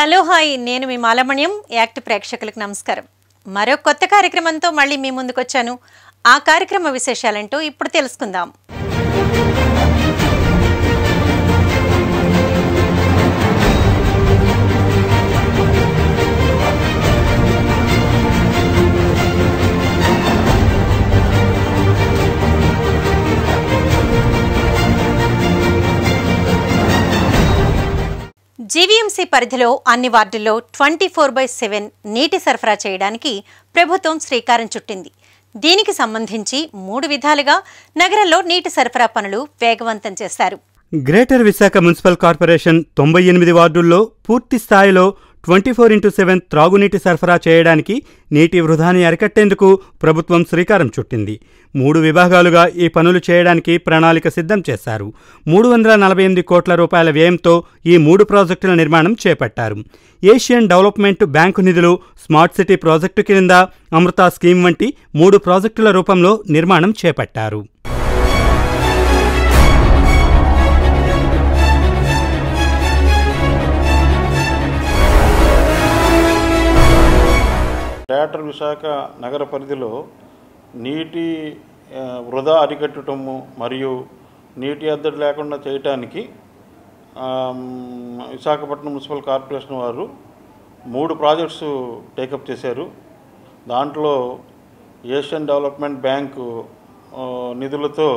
hello hi నేను మీ మాలమణ్యం act ప్రేక్షకులకు నమస్కారం మరో కొత్త కార్యక్రమంతో మళ్ళీ మీ ముందుకు వచ్చాను ఆ కార్యక్రమ విశేషాలంటూ ఇప్పుడు తెలుసుకుందాం జీవీఎంసీ పరిధిలో అన్ని వార్డుల్లో ట్వంటీ ఫోర్ బై సెవెన్ నీటి సరఫరా చేయడానికి ప్రభుత్వం శ్రీకారం చుట్టింది దీనికి సంబంధించి మూడు విధాలుగా నగరంలో నీటి సరఫరా పనులు వేగవంతం చేశారు గ్రేటర్ విశాఖ మున్సిపల్ కార్పొరేషన్ తొంభై ఎనిమిది వార్డుల్లో పూర్తి స్థాయిలో ట్వంటీ ఫోర్ ఇంటూ సెవెన్ త్రాగునీటి సరఫరా చేయడానికి నీటి వృధాని అరికట్టేందుకు ప్రభుత్వం శ్రీకారం చుట్టింది మూడు విభాగాలుగా ఈ పనులు చేయడానికి ప్రణాళిక సిద్ధం చేశారు మూడు వందల నలభై ఎనిమిది కోట్ల రూపాయల వ్యయంతో ఈ మూడు ప్రాజెక్టుల నిర్మాణం చేపట్టారు ఏషియన్ డెవలప్మెంట్ బ్యాంకు నిధులు స్మార్ట్ సిటీ ప్రాజెక్టు కింద అమృత స్కీమ్ వంటి మూడు ప్రాజెక్టుల రూపంలో నిర్మాణం చేపట్టారు గ్రేటర్ విశాఖ నగర పరిధిలో నీటి ఆ, వృధా అరికట్టడము మరియు నీటి ఎద్దడి లేకుండా చేయటానికి ఆమ్, విశాఖపట్నం మున్సిపల్ కార్పొరేషన్ వారు మూడు ప్రాజెక్ట్స్ టేకప్ చేశారు దాంట్లో ఏషియన్ డెవలప్మెంట్ బ్యాంకు ఆ, నిధులతో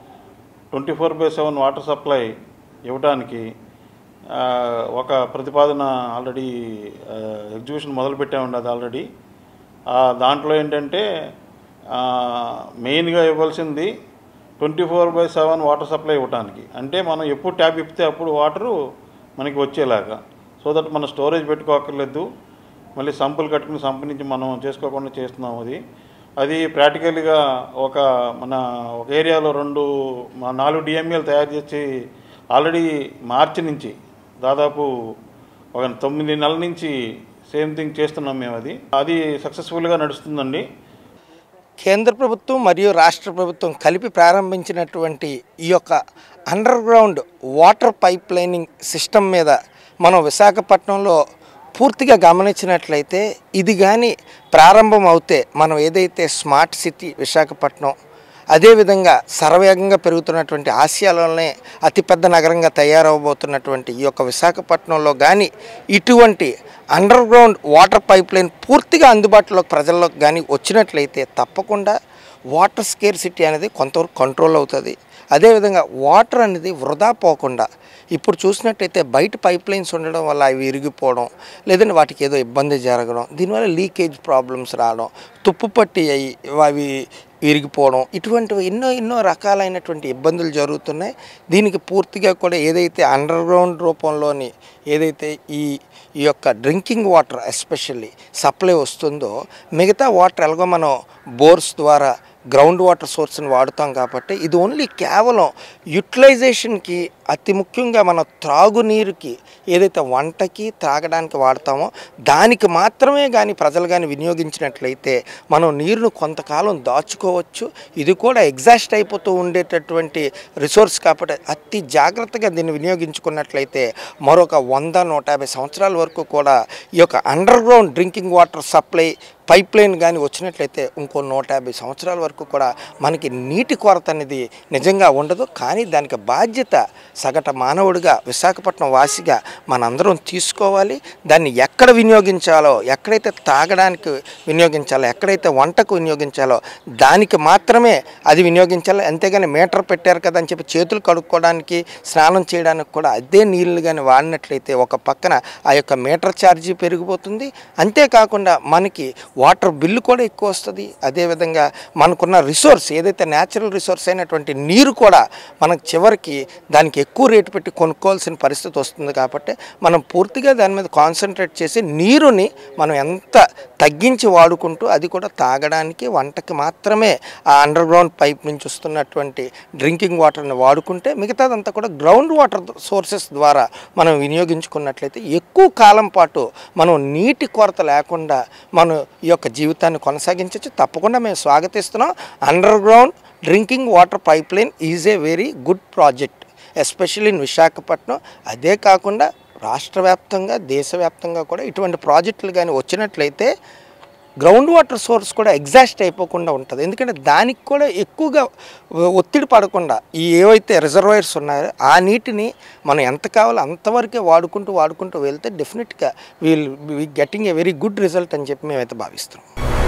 twenty four by seven water supply ఇవ్వడానికి ఆ, ఒక ప్రతిపాదన ఆల్రెడీ ఎగ్జిబిషన్ మొదలుపెట్టామండి అది ఆల్రెడీ ఆ, దాంట్లో ఏంటంటే ఆ, మెయిన్గా ఇవ్వాల్సింది twenty four by seven water supply ఇవ్వడానికి అంటే మనం ఎప్పుడు ట్యాప్ ఇప్పితే అప్పుడు వాటరు మనకి వచ్చేలాగా సో దట్ మనం స్టోరేజ్ పెట్టుకోకర్లేదు మళ్ళీ సంపులు కట్టుకుని సంపు నుంచి మనం చేసుకోకుండా చేస్తున్నాం అది అది ప్రాక్టికల్గా ఒక మన ఒక ఏరియాలో రెండు మా నాలుగు డిఎంఏలు తయారు చేసి ఆల్రెడీ మార్చి నుంచి దాదాపు ఒక తొమ్మిది నెలల నుంచి సేమ్ థింగ్ చేస్తున్నాం మేము అది అది సక్సెస్ఫుల్గా నడుస్తుందండి కేంద్ర ప్రభుత్వం మరియు రాష్ట్ర ప్రభుత్వం కలిపి ప్రారంభించినటువంటి ఈ యొక్క underground water pipe lining system మీద మనం విశాఖపట్నంలో పూర్తిగా గమనించినట్లయితే ఇది కానీ ప్రారంభం అవుతే మనం ఏదైతే స్మార్ట్ సిటీ విశాఖపట్నం అదేవిధంగా సర్వవేగంగా పెరుగుతున్నటువంటి ఆసియాలోనే అతిపెద్ద నగరంగా తయారవబోతున్నటువంటి ఈ యొక్క విశాఖపట్నంలో కానీ ఇటువంటి underground water pipeline పూర్తిగా అందుబాటులోకి ప్రజల్లోకి కానీ వచ్చినట్లయితే తప్పకుండా వాటర్ స్కేర్ సిటీ అనేది కొంతవరకు కంట్రోల్ అవుతుంది అదేవిధంగా వాటర్ అనేది వృధా పోకుండా ఇప్పుడు చూసినట్టయితే బయట పైప్ లైన్స్ ఉండడం వల్ల అవి ఇరిగిపోవడం లేదంటే వాటికి ఏదో ఇబ్బంది జరగడం దీనివల్ల లీకేజ్ ప్రాబ్లమ్స్ రావడం తుప్పు పట్టి అయి అవి విరిగిపోవడం ఇటువంటివి ఎన్నో ఎన్నో రకాలైనటువంటి ఇబ్బందులు జరుగుతున్నాయి దీనికి పూర్తిగా కూడా ఏదైతే అండర్ గ్రౌండ్ రూపంలోని ఏదైతే ఈ ఈ యొక్క డ్రింకింగ్ వాటర్ ఎస్పెషల్లీ సప్లై వస్తుందో మిగతా వాటర్ ఎలాగో మనం బోర్స్ ద్వారా గ్రౌండ్ వాటర్ సోర్స్ని వాడుతాం కాబట్టి ఇది ఓన్లీ కేవలం యూటిలైజేషన్కి అతి ముఖ్యంగా మన త్రాగునీరుకి ఏదైతే వంటకి త్రాగడానికి వాడతామో దానికి మాత్రమే కానీ ప్రజలు కానీ వినియోగించినట్లయితే మనం నీరును కొంతకాలం దాచుకోవచ్చు ఇది కూడా ఎగ్జాస్ట్ అయిపోతూ ఉండేటటువంటి రిసోర్స్ కాబట్టి అతి జాగ్రత్తగా దీన్ని వినియోగించుకున్నట్లయితే మరొక వంద నూట యాభై సంవత్సరాల వరకు కూడా ఈ యొక్క underground drinking water supply pipeline కానీ వచ్చినట్లయితే ఇంకో నూట యాభై సంవత్సరాల వరకు కూడా మనకి నీటి కొరత అనేది నిజంగా ఉండదు కానీ దానికి బాధ్యత సగట మానవుడిగా విశాఖపట్నం వాసిగా మనందరం తీసుకోవాలి దాన్ని ఎక్కడ వినియోగించాలో ఎక్కడైతే తాగడానికి వినియోగించాలో ఎక్కడైతే వంటకు వినియోగించాలో దానికి మాత్రమే అది వినియోగించాలి అంతేగాని మీటర్ పెట్టారు కదా అని చెప్పి చేతులు కడుక్కోవడానికి స్నానం చేయడానికి కూడా అదే నీళ్ళు కానీ వాడినట్లయితే ఒక పక్కన ఆ యొక్క మీటర్ ఛార్జీ పెరిగిపోతుంది అంతేకాకుండా మనకి వాటర్ బిల్లు కూడా ఎక్కువ వస్తుంది అదేవిధంగా మనకున్న రిసోర్స్ ఏదైతే న్యాచురల్ రిసోర్స్ అయినటువంటి నీరు కూడా మనకు చివరికి దానికి ఎక్కువ రేటు పెట్టి కొనుక్కోవాల్సిన పరిస్థితి వస్తుంది కాబట్టి మనం పూర్తిగా దాని మీద కాన్సన్ట్రేట్ చేసి నీరుని మనం ఎంత తగ్గించి వాడుకుంటూ అది కూడా తాగడానికి వంటకి మాత్రమే ఆ అండర్ గ్రౌండ్ పైప్ నుంచి వస్తున్నటువంటి డ్రింకింగ్ వాటర్ని వాడుకుంటే మిగతాదంతా కూడా గ్రౌండ్ వాటర్ సోర్సెస్ ద్వారా మనం వినియోగించుకున్నట్లయితే ఎక్కువ కాలం పాటు మనం నీటి కొరత లేకుండా మనం ఈ యొక్క జీవితాన్ని కొనసాగించవచ్చు తప్పకుండా మేము స్వాగతిస్తున్నాం underground drinking water pipeline is a very good project especially in Visakhapatnam అదే కాకుండా రాష్ట్ర వ్యాప్తంగా దేశవ్యాప్తంగా కూడా ఇటువంటి ప్రాజెక్టులు కానీ వచ్చినట్లయితే గ్రౌండ్ వాటర్ సోర్స్ కూడా ఎగ్జాస్ట్ అయిపోకుండా ఉంటుంది ఎందుకంటే దానికి కూడా ఎక్కువగా ఒత్తిడి పడకుండా ఈ ఏవైతే రిజర్వాయర్స్ ఉన్నాయో ఆ నీటిని మనం ఎంత కావాలో అంతవరకే వాడుకుంటూ వాడుకుంటూ వెళ్తే డెఫినెట్గా we'll getting a very good result అని చెప్పి మేమైతే భావిస్తున్నాం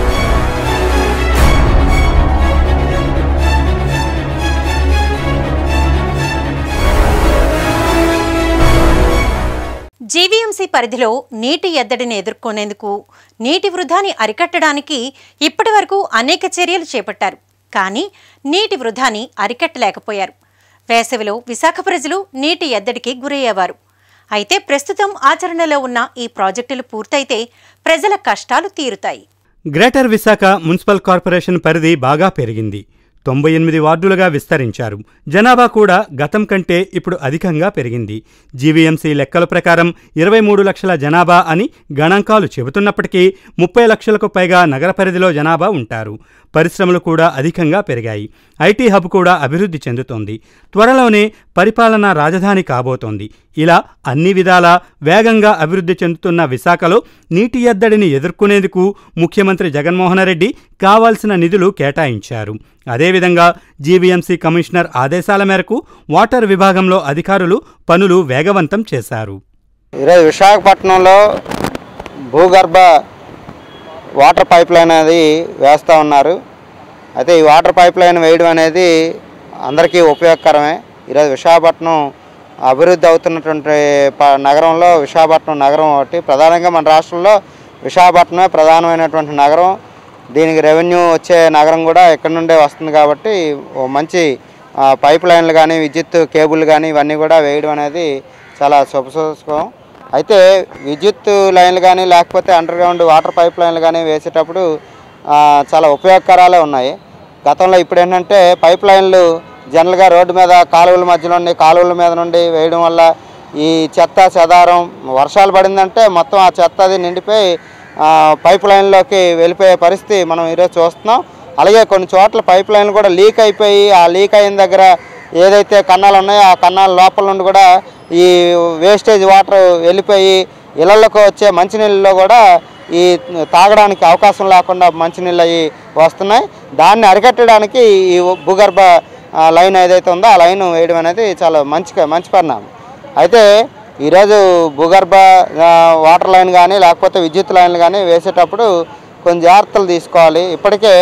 జీవీఎంసీ పరిధిలో నీటి ఎద్దడిని ఎదుర్కొనేందుకు నీటి వృధాని అరికట్టడానికి ఇప్పటివరకు అనేక చర్యలు చేపట్టారు కానీ నీటి వృధాని అరికట్టలేకపోయారు వేసవిలో విశాఖ ప్రజలు నీటి ఎద్దడికి గురయ్యేవారు అయితే ప్రస్తుతం ఆచరణలో ఉన్న ఈ ప్రాజెక్టులు పూర్తయితే ప్రజల కష్టాలు తీరుతాయి గ్రేటర్ విశాఖ మున్సిపల్ కార్పొరేషన్ పరిధి బాగా పెరిగింది తొంభై ఎనిమిది వార్డులుగా విస్తరించారు జనాభా కూడా గతం కంటే ఇప్పుడు అధికంగా పెరిగింది జీవీఎంసీ లెక్కల ప్రకారం ఇరవై మూడు లక్షల జనాభా అని గణాంకాలు చెబుతున్నప్పటికీ ముప్పై లక్షలకు పైగా నగర పరిధిలో జనాభా ఉంటారు పరిశ్రమలు కూడా అధికంగా పెరిగాయి ఐటీ హబ్ కూడా అభివృద్ధి చెందుతోంది త్వరలోనే పరిపాలనా రాజధాని కాబోతోంది ఇలా అన్ని విధాలా వేగంగా అభివృద్ధి చెందుతున్న విశాఖలో నీటి ఎద్దడిని ఎదుర్కొనేందుకు ముఖ్యమంత్రి జగన్మోహనరెడ్డి కావాల్సిన నిధులు కేటాయించారు అదేవిధంగా జీవీఎంసీ కమిషనర్ ఆదేశాల మేరకు వాటర్ విభాగంలో అధికారులు పనులు వేగవంతం చేశారు ఈరోజు విశాఖపట్నంలో భూగర్భ వాటర్ పైప్ లైన్ అనేది వేస్తూ ఉన్నారు అయితే ఈ వాటర్ పైప్ లైన్ వేయడం అనేది అందరికీ ఉపయోగకరమే ఈరోజు విశాఖపట్నం అభివృద్ధి అవుతున్నటువంటి ప- నగరంలో విశాఖపట్నం నగరం ఒకటి ప్రధానంగా మన రాష్ట్రంలో విశాఖపట్నమే ప్రధానమైనటువంటి నగరం దీనికి రెవెన్యూ వచ్చే నగరం కూడా ఇక్కడ నుండే వస్తుంది కాబట్టి ఓ మంచి ఆ, పైప్ లైన్లు కానీ విద్యుత్ కేబుల్ కానీ ఇవన్నీ కూడా వేయడం అనేది చాలా శుభసూచకం అయితే విద్యుత్ లైన్లు కానీ లేకపోతే అండర్ గ్రౌండ్ వాటర్ పైప్ లైన్లు కానీ వేసేటప్పుడు ఆ, చాలా ఉపయోగకరాలే ఉన్నాయి గతంలో ఇప్పుడు ఏంటంటే పైప్ లైన్లు జనరల్గా రోడ్డు మీద కాలువల మధ్య నుండి కాలువల మీద నుండి వేయడం వల్ల ఈ చెత్త చెదారం వర్షాలు పడిందంటే మొత్తం ఆ చెత్త అది నిండిపోయి ఆ, పైప్ లైన్లోకి వెళ్ళిపోయే పరిస్థితి మనం ఈరోజు చూస్తున్నాం అలాగే కొన్ని చోట్ల పైప్ లైన్లు కూడా లీక్ అయిపోయి ఆ లీక్ అయిన దగ్గర ఏదైతే కన్నాలు ఉన్నాయో ఆ కన్నాల లోపల నుండి కూడా ఈ వేస్టేజ్ వాటర్ వెళ్ళిపోయి ఇళ్లలోకి వచ్చే మంచినీళ్ళలో కూడా ఈ తాగడానికి అవకాశం లేకుండా మంచినీళ్ళు అవి వస్తున్నాయి దాన్ని అరికట్టడానికి ఈ భూగర్భ ఆ, లైన్ ఏదైతే ఉందో ఆ లైన్ వేయడం అనేది చాలా మంచి మంచి పరిణామం అయితే ఈరోజు భూగర్భ ఆ, వాటర్ లైన్ కానీ లేకపోతే విద్యుత్ లైన్లు కానీ వేసేటప్పుడు కొన్ని జాగ్రత్తలు తీసుకోవాలి ఇప్పటికే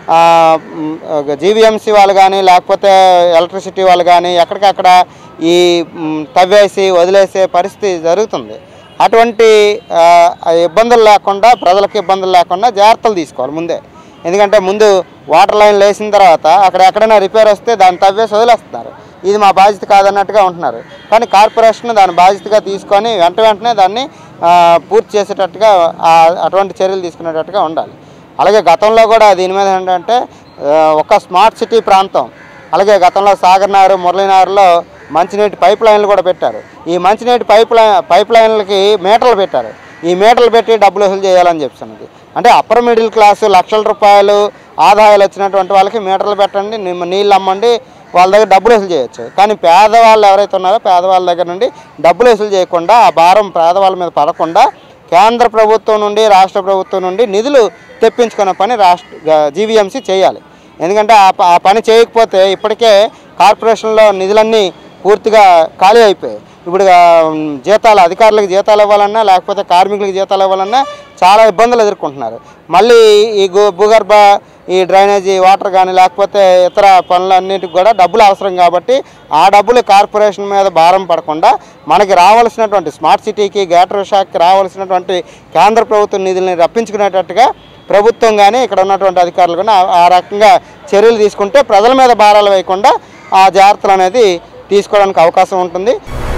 జీవీఎంసీ వాళ్ళు కానీ లేకపోతే ఎలక్ట్రిసిటీ వాళ్ళు కానీ ఎక్కడికక్కడ ఈ మ్, తవ్వేసి వదిలేసే పరిస్థితి జరుగుతుంది అటువంటి ఆ, ఇబ్బందులు లేకుండా ప్రజలకు ఇబ్బందులు లేకుండా జాగ్రత్తలు తీసుకోవాలి ముందే ఎందుకంటే ముందు వాటర్ లైన్ వేసిన తర్వాత అక్కడ ఎక్కడైనా రిపేర్ వస్తే దాన్ని తవ్వేసి వదిలేస్తున్నారు ఇది మా బాధ్యత కాదన్నట్టుగా ఉంటున్నారు కానీ కార్పొరేషన్ దాని బాధ్యతగా తీసుకొని వెంట వెంటనే దాన్ని ఆ, పూర్తి చేసేటట్టుగా ఆ, అటువంటి చర్యలు తీసుకునేటట్టుగా ఉండాలి అలాగే గతంలో కూడా దీని మీద ఏంటంటే ఆ, ఒక స్మార్ట్ సిటీ ప్రాంతం అలాగే గతంలో సాగర్నగర్ మురళీనగర్లో మంచినీటి పైప్ లైన్లు కూడా పెట్టారు ఈ మంచినీటి పైప్ లైన్ పైప్ లైన్లకి మీటర్లు పెట్టారు ఈ మీటర్లు పెట్టి డబ్బులు వసూలు చేయాలని చెప్తున్నది అంటే అప్పర్ మిడిల్ క్లాసు లక్షల రూపాయలు ఆదాయాలు వచ్చినటువంటి వాళ్ళకి మీటర్లు పెట్టండి ని- నీళ్ళు అమ్మండి వాళ్ళ దగ్గర డబ్బులు వసూలు చేయొచ్చు కానీ పేదవాళ్ళు ఎవరైతే ఉన్నారో పేదవాళ్ళ దగ్గర నుండి డబ్బులు వసూలు చేయకుండా ఆ భారం పేదవాళ్ళ మీద పడకుండా కేంద్ర ప్రభుత్వం నుండి రాష్ట్ర ప్రభుత్వం నుండి నిధులు తెప్పించుకునే పని రాష్ట్ర జీవీఎంసీ చేయాలి ఎందుకంటే ఆ ప- ఆ పని చేయకపోతే ఇప్పటికే కార్పొరేషన్లో నిధులన్నీ పూర్తిగా ఖాళీ అయిపోయాయి ఇప్పుడు ఆ, జీతాలు అధికారులకు జీతాలు ఇవ్వాలన్నా లేకపోతే కార్మికులకు జీతాలు ఇవ్వాలన్నా చాలా ఇబ్బందులు ఎదుర్కొంటున్నారు మళ్ళీ ఈ గు- భూగర్భ ఈ డ్రైనేజీ వాటర్ కానీ లేకపోతే ఇతర పనులన్నిటికి కూడా డబ్బులు అవసరం కాబట్టి ఆ డబ్బులు కార్పొరేషన్ మీద భారం పడకుండా మనకి రావాల్సినటువంటి స్మార్ట్ సిటీకి గ్రేటర్ విశాఖకి రావాల్సినటువంటి కేంద్ర ప్రభుత్వ నిధుల్ని రప్పించుకునేటట్టుగా ప్రభుత్వం కానీ ఇక్కడ ఉన్నటువంటి అధికారులు కానీ ఆ- ఆ రకంగా చర్యలు తీసుకుంటే ప్రజల మీద భారాలు వేయకుండా ఆ జాగ్రత్తలు అనేది తీసుకోవడానికి అవకాశం ఉంటుంది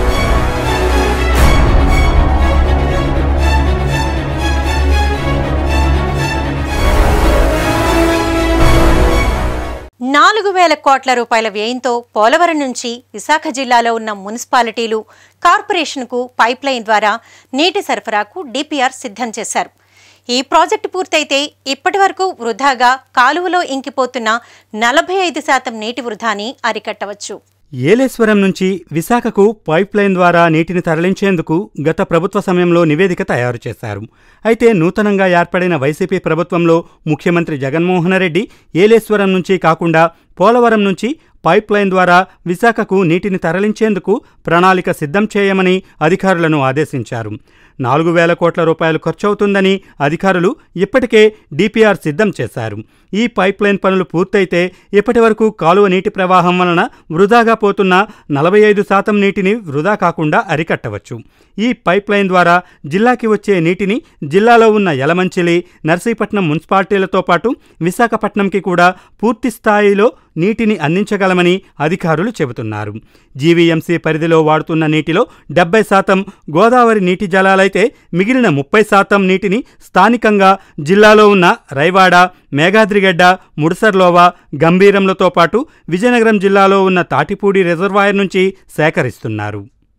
నాలుగు వేల కోట్ల రూపాయల వ్యయంతో పోలవరం నుంచి విశాఖ జిల్లాలో ఉన్న మున్సిపాలిటీలు కార్పొరేషన్కు పైప్ లైన్ ద్వారా నీటి సరఫరాకు డిపిఆర్ సిద్ధం చేశారు ఈ ప్రాజెక్టు పూర్తయితే ఇప్పటి వరకు వృధాగా కాలువలో ఇంకిపోతున్న నలభై ఐదు శాతం నీటి వృధాని అరికట్టవచ్చు ఏలేశ్వరం నుంచి విశాఖకు పైప్ లైన్ ద్వారా నీటిని తరలించేందుకు గత ప్రభుత్వ సమయంలో నివేదిక తయారు చేశారు అయితే నూతనంగా ఏర్పడిన వైసీపీ ప్రభుత్వంలో ముఖ్యమంత్రి జగన్మోహన్ రెడ్డి ఏలేశ్వరం నుంచి కాకుండా పోలవరం నుంచి పైప్ లైన్ ద్వారా విశాఖకు నీటిని తరలించేందుకు ప్రణాళిక సిద్ధం చేయమని అధికారులను ఆదేశించారు నాలుగు వేల కోట్ల రూపాయలు ఖర్చవుతుందని అధికారులు ఇప్పటికే డిపిఆర్ సిద్ధం చేశారు ఈ పైప్ లైన్ పనులు పూర్తయితే ఇప్పటి వరకు కాలువ నీటి ప్రవాహం వలన వృధాగా పోతున్న నలభై ఐదు శాతం నీటిని వృధా కాకుండా అరికట్టవచ్చు ఈ పైప్ లైన్ ద్వారా జిల్లాకి వచ్చే నీటిని జిల్లాలో ఉన్న యలమంచిలి నర్సీపట్నం మున్సిపాలిటీలతో పాటు విశాఖపట్నంకి కూడా పూర్తి స్థాయిలో నీటిని అందించగలమని అధికారులు చెబుతున్నారు జీవీఎంసీ పరిధిలో వాడుతున్న నీటిలో డెబ్బై శాతం గోదావరి నీటి జలాలైతే మిగిలిన ముప్పై శాతం నీటిని స్థానికంగా జిల్లాలో ఉన్న రైవాడ మేఘాద్రిగడ్డ ముడసర్లోవా గంభీరంలతో పాటు విజయనగరం జిల్లాలో ఉన్న తాటిపూడి రిజర్వాయర్ నుంచి సేకరిస్తున్నారు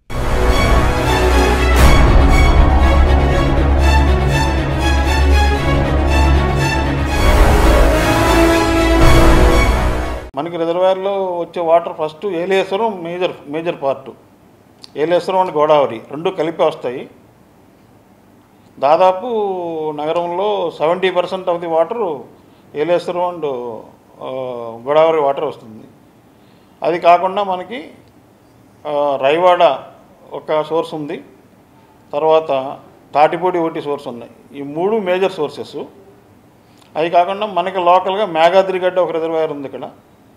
మనకి రిజర్వాయర్లో వచ్చే water first Yeleswaram major major part Yeleswaram and Godavari రెండు కలిపి వస్తాయి దాదాపు నగరంలో seventy percent of the water Yeleswaram and ఆ, గోదావరి వాటర్ వస్తుంది అది కాకుండా మనకి ఆ, రైవాడ ఒక సోర్స్ ఉంది తర్వాత తాటిపూడి ఒకటి సోర్స్ ఉన్నాయి ఈ మూడు మేజర్ సోర్సెస్ అవి కాకుండా మనకి లోకల్గా మేఘాద్రిగడ్డ ఒక రిజర్వాయర్ ఉంది ఇక్కడ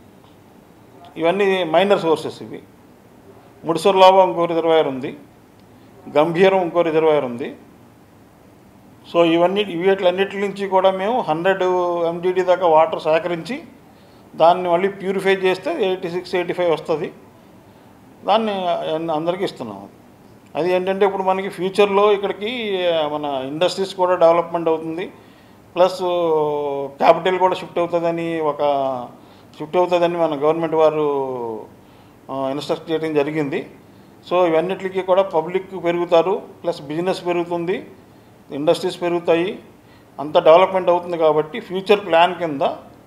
ఇవన్నీ మైనర్ సోర్సెస్ ఇవి ముడిసర్లాభం ఇంకో రిజర్వాయర్ ఉంది గంభీరం ఇంకో రిజర్వాయర్ ఉంది సో ఇవన్నీ వీటిలన్నిటి నుంచి కూడా మేము హండ్రెడ్ ఎంజీడీ దాకా వాటర్ సేకరించి దాన్ని మళ్ళీ ప్యూరిఫై చేస్తే ఎయిటీ సిక్స్ ఎయిటీ ఫైవ్ వస్తుంది దాన్ని అందరికీ ఇస్తున్నాం అది ఏంటంటే ఇప్పుడు మనకి ఫ్యూచర్లో ఇక్కడికి మన ఇండస్ట్రీస్ కూడా డెవలప్మెంట్ అవుతుంది ప్లస్ క్యాపిటల్ కూడా షిఫ్ట్ అవుతుందని ఒక షిఫ్ట్ అవుతుందని మన గవర్నమెంట్ వారు ఇన్స్ట్రక్ట్ చేయడం జరిగింది సో ఇవన్నిటికీ కూడా పబ్లిక్ పెరుగుతారు ప్లస్ బిజినెస్ పెరుగుతుంది ఇండస్ట్రీస్ పెరుగుతాయి అంత డెవలప్మెంట్ అవుతుంది కాబట్టి ఫ్యూచర్ ప్లాన్ కింద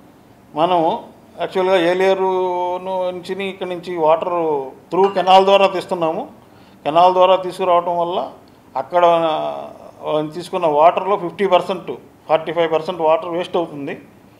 మనం యాక్చువల్గా ఏలేరు నుంచి ఇక్కడ నుంచి వాటర్ త్రూ కెనాల్ ద్వారా తీస్తున్నాము కెనాల్ ద్వారా తీసుకురావటం వల్ల అక్కడ ఆ, తీసుకున్న వాటర్లో fifty percent forty five percent water waste అవుతుంది